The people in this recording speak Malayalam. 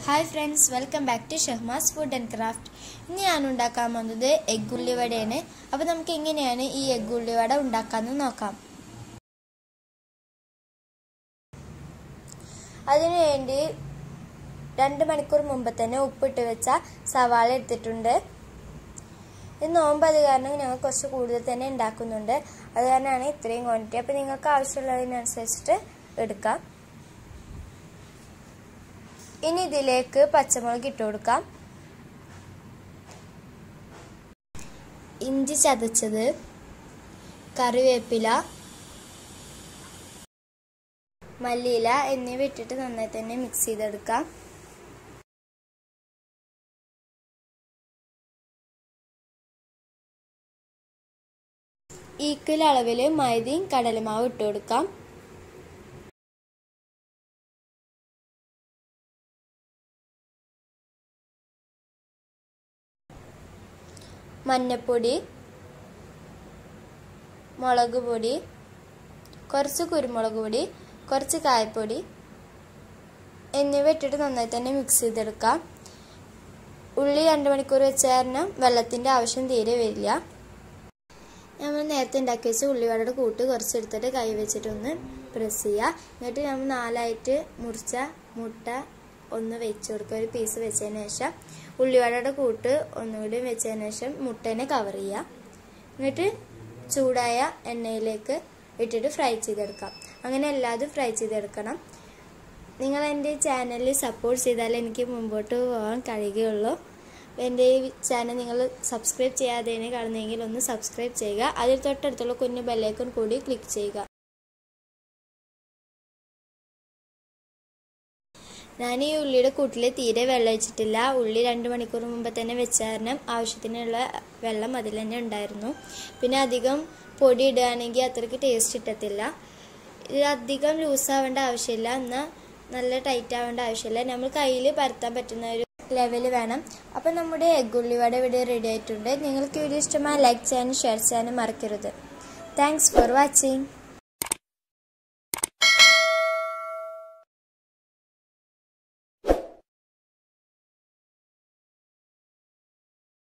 hi friends welcome back to Shahmas food and craft ഇന്ന് ഞാൻ ഉണ്ടാക്കാൻ പോകുന്നത് എഗ് ഉള്ളിവടയാണ് അപ്പോൾ നമുക്ക് എങ്ങനെയാണ് ഈ എഗ് ഉള്ളിവട ഉണ്ടാക്കാമെന്ന് നോക്കാം അതിനുവേണ്ടി രണ്ട് മണിക്കൂർ മുമ്പ് തന്നെ ഉപ്പിട്ട് വെച്ച സവാള എടുത്തിട്ടുണ്ട് ഇത് നോമ്പ് അത് കാരണം ഞങ്ങൾ കുറച്ച് കൂടുതൽ തന്നെ ഉണ്ടാക്കുന്നുണ്ട് അത് കാരണമാണ് ഇത്രയും ക്വാണ്ടിറ്റി അപ്പോൾ നിങ്ങൾക്ക് ആവശ്യമുള്ളതിനനുസരിച്ചിട്ട് എടുക്കാം ഇനി ഇതിലേക്ക് പച്ചമുളക് ഇട്ട് കൊടുക്കാം ഇഞ്ചി ചതച്ചത് കറിവേപ്പില മല്ലിയില എന്നിവ ഇട്ടിട്ട് നന്നായി തന്നെ മിക്സ് ചെയ്തെടുക്കാം ഈക്വൽ അളവിൽ മൈദയും കടലമാവ് ഇട്ട് കൊടുക്കാം മഞ്ഞപ്പൊടി മുളക് പൊടി കുറച്ച് കുരുമുളക് പൊടി കുറച്ച് കായപ്പൊടി എന്നിവ ഇട്ടിട്ട് നന്നായി തന്നെ മിക്സ് ചെയ്തെടുക്കാം ഉള്ളി രണ്ട് മണിക്കൂർ വെച്ച കാരണം വെള്ളത്തിൻ്റെ ആവശ്യം തീരെ വരില്ല നമ്മൾ നേരത്തെ ഉണ്ടാക്കി വെച്ച ഉള്ളിവടയുടെ കൂട്ട് കുറച്ചെടുത്തിട്ട് കൈ വെച്ചിട്ടൊന്ന് പ്രസ് ചെയ്യുക എന്നിട്ട് നമ്മൾ നാലായിട്ട് മുറിച്ച മുട്ട ഒന്ന് വെച്ച് കൊടുക്കുക ഒരു പീസ് വെച്ചതിന് ശേഷം ഉള്ളിവടയുടെ കൂട്ട് ഒന്നുകൂടി വെച്ചതിന് ശേഷം മുട്ടേനെ കവർ ചെയ്യുക എന്നിട്ട് ചൂടായ എണ്ണയിലേക്ക് ഇട്ടിട്ട് ഫ്രൈ ചെയ്തെടുക്കാം അങ്ങനെ എല്ലാതും ഫ്രൈ ചെയ്തെടുക്കണം നിങ്ങൾ എൻ്റെ ചാനലിൽ സപ്പോർട്ട് ചെയ്താൽ എനിക്ക് മുമ്പോട്ട് പോകാൻ കഴിയുകയുള്ളൂ എൻ്റെ ഈ ചാനൽ നിങ്ങൾ സബ്സ്ക്രൈബ് ചെയ്യാതെ കാണുന്നെങ്കിൽ ഒന്ന് സബ്സ്ക്രൈബ് ചെയ്യുക അതിൽ തൊട്ടടുത്തുള്ള കുഞ്ഞു ബെല്ലൈക്കൺ കൂടി ക്ലിക്ക് ചെയ്യുക ഞാൻ ഈ ഉള്ളിയുടെ കൂട്ടിൽ തീരെ വെള്ളം ഒഴിച്ചിട്ടില്ല ഉള്ളി രണ്ട് മണിക്കൂർ മുമ്പ് തന്നെ വെച്ച കാരണം ആവശ്യത്തിനുള്ള വെള്ളം അതിൽ തന്നെ ഉണ്ടായിരുന്നു പിന്നെ അധികം പൊടി ഇടുകയാണെങ്കിൽ അത്രയ്ക്ക് ടേസ്റ്റ് കിട്ടത്തില്ല ഇത് അധികം ലൂസ് ആവേണ്ട ആവശ്യമില്ല എന്നാൽ നല്ല ടൈറ്റ് ആവേണ്ട ആവശ്യമില്ല നമ്മൾ കയ്യിൽ പരത്താൻ പറ്റുന്ന ഒരു ലെവൽ വേണം അപ്പോൾ നമ്മുടെ എഗ് ഉള്ളിവട ഇവിടെ റെഡി ആയിട്ടുണ്ട് നിങ്ങൾക്ക് വീഡിയോ ഇഷ്ടമായ ലൈക്ക് ചെയ്യാനും ഷെയർ ചെയ്യാനും മറക്കരുത് താങ്ക്സ് ഫോർ വാച്ചിങ്